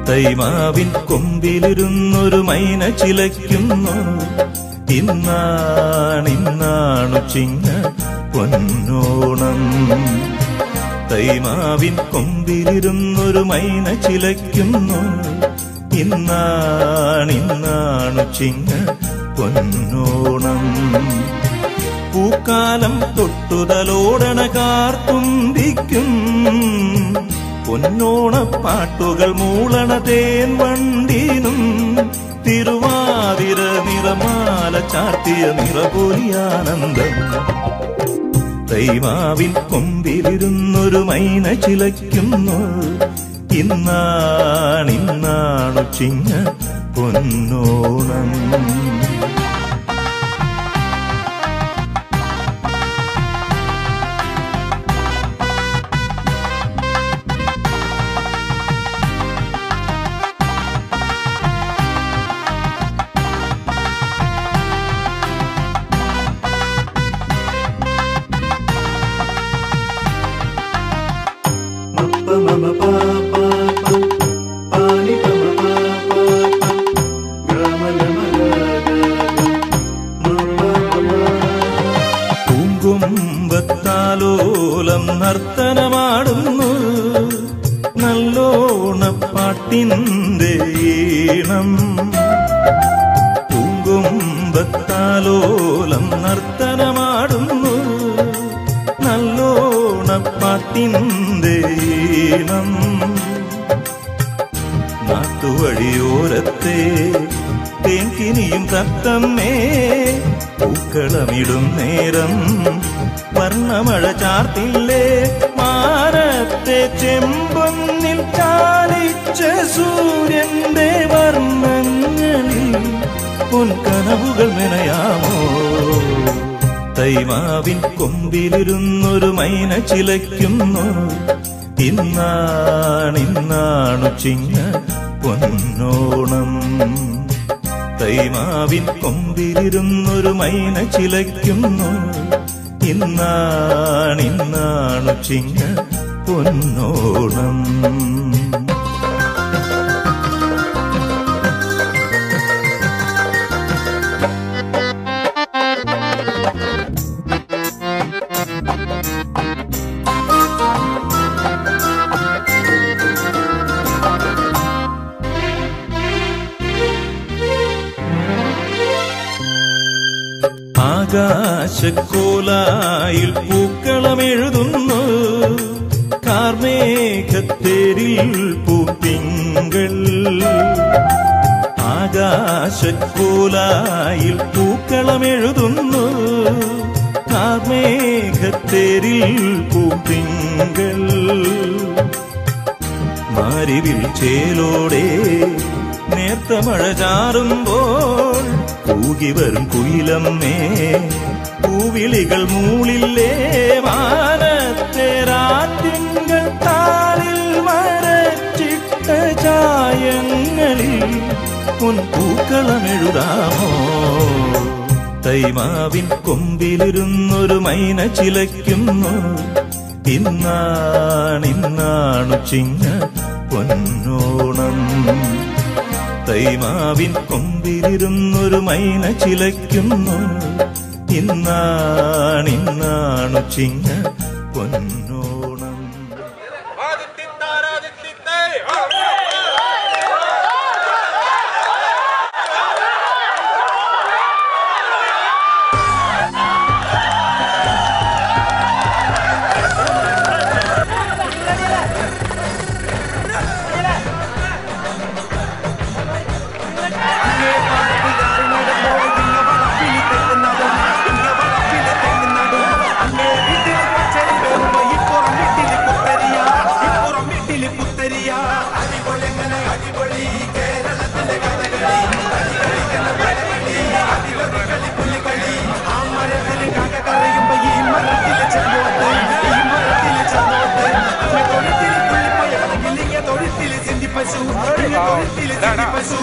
തൈമാവിൻ കൊമ്പിലിരുന്നൊരു മൈന ചിലയ്ക്കുന്നു ഇന്നാണിന്നാണു ചിങ്ങ പൊന്നോണം തൈമാവിൻ കൊമ്പിലിരുന്നൊരു മൈന ചിലയ്ക്കുന്നു ഇന്നാണിന്നാണു ചിങ്ങ പൊന്നോണം പൂക്കാലം തൊട്ടുതലോടണ കാർത്തുമ്പിക്കും പൊന്നോണപ്പാട്ടുകൾ മൂളണ തേൻ വണ്ടീനും തിരുവാതിര നിറമാല ചാർത്തിയ നിറപൊലിയാനന്ദം തൈമാവിൻ കൊമ്പിലിരുന്നൊരു മൈന ചിലയ്ക്കുന്നു ഇന്നാണിന്നാണു ചിങ്ങ പൊന്നോണം പൂങ്കുമ്പത്താലോലം നർത്തനമാടുന്നു നല്ലോണപ്പാട്ടിൻ്റെ ഈണം പൂങ്കുമ്പത്താലോലം നർത്തനമാടുന്നു നല്ലോണപ്പാട്ടിൻ്റെ ഈണം നാട്ടുവഴിയോരത്തെ തേൻകിനിയും തത്തമ്മേ പൂക്കളമിടും നേരം വർണ്ണമഴ ചാർത്തില്ലേ മാനത്തെ ചെമ്പൊന്നിൽ ചാലിച്ച സൂര്യന്റെ വർണ്ണങ്ങളിൽ പൊൻകനവുകൾ മെനയാമോ തൈമാവിൻ കൊമ്പിലിരുന്നൊരു മൈന ചിലയ്ക്കുന്നു ഇന്നാണിന്നാണു ചിങ്ങ പൊന്നോണം തൈമാവിൻ കൊമ്പിലിരുന്നൊരു മൈന ചിലയ്ക്കുന്നു ഇന്നാണിന്നാണു ചിങ്ങ പൊന്നോണം ആകാശക്കോലായിൽ പൂക്കളമെഴുതുന്നു കാർമേഘത്തേരിൽ പൂത്തിങ്കൾ ആകാശക്കോലായിൽ പൂക്കളമെഴുതുന്നു കാർമേഘത്തേരിൽ പൂത്തിങ്കൾ മാരിവിൽ ചേലോടെ നേർത്ത മഴ ചാറുമ്പോൾ കൂകി വരും കുയിലമ്മേ പൂവിളികൾ മൂളില്ലേ മാനത്തെ രാത്തിങ്കൾ താളിൽ മരച്ചിട്ട ചായങ്ങളിൽ പൊൻപൂക്കളമെഴുതാമോ തൈമാവിൻ കൊമ്പിലിരുന്നൊരു മൈന ചിലയ്ക്കുന്നു ഇന്നാണിന്നാണു ചിങ്ങ പൊന്നോണം തൈമാവിൻ കൊമ്പിലിരുന്നൊരു മൈന ചിലയ്ക്കുന്നു ഇന്നാണിന്നാണു ചിങ്ങ പൊന്നോണം പശു തൊഴുത്തില് ചിന്തി പശു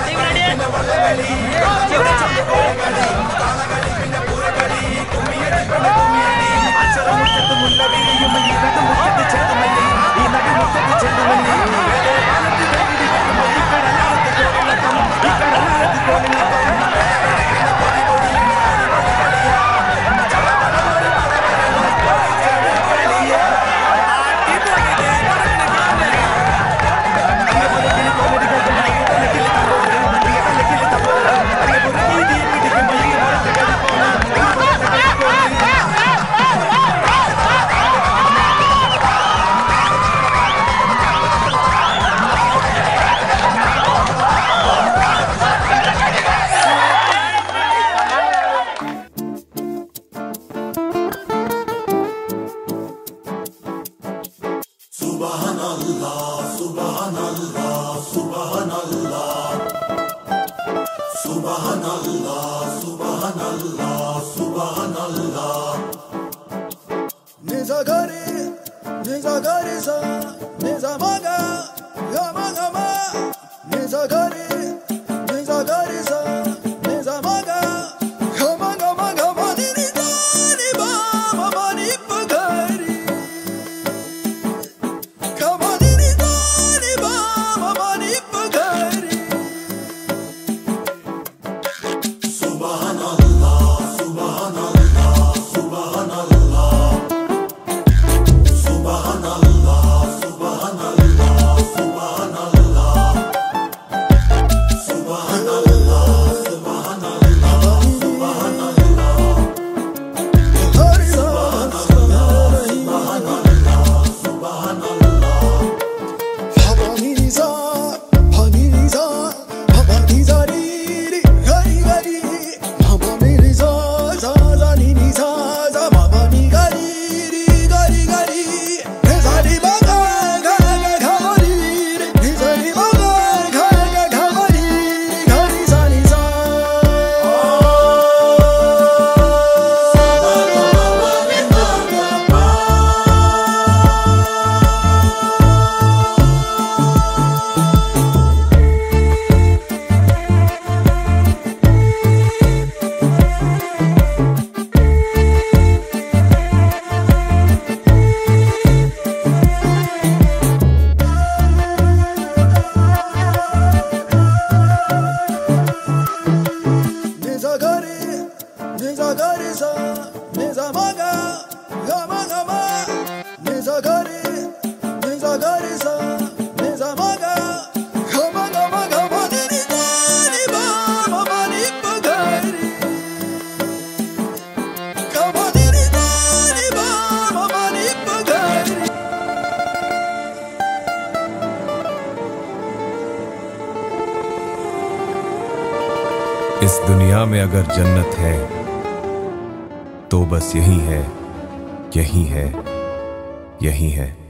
അച്ചറമുറ്റത്ത് മുല്ല വിരിയും ഈ നടുമുറ്റത്ത് ചെണ്ടുമല്ലി ഈ നടുമുറ്റത്ത് ചെണ്ടുമല്ലി Nizagari, Nizagariza, Nizamaga, Yamagama, Nizagari, Nizagariza, Nizamaga, Yamagama, Gamani, Nizani, Baba, Mani, Pagari. Gamani, Nizani, Baba, Mani, Pagari. Nizagari, Nizagariza, Nizamaga, Yamagama, Nizagari, Nizagariza, Nizamaga, Yamagama, Gamani, Nizani, Baba, Mani, Pagari. Gamani, Nizani, Baba, Mani, Pagari. इस दुनिया में अगर जन्नत है तो बस यही है यही है यही है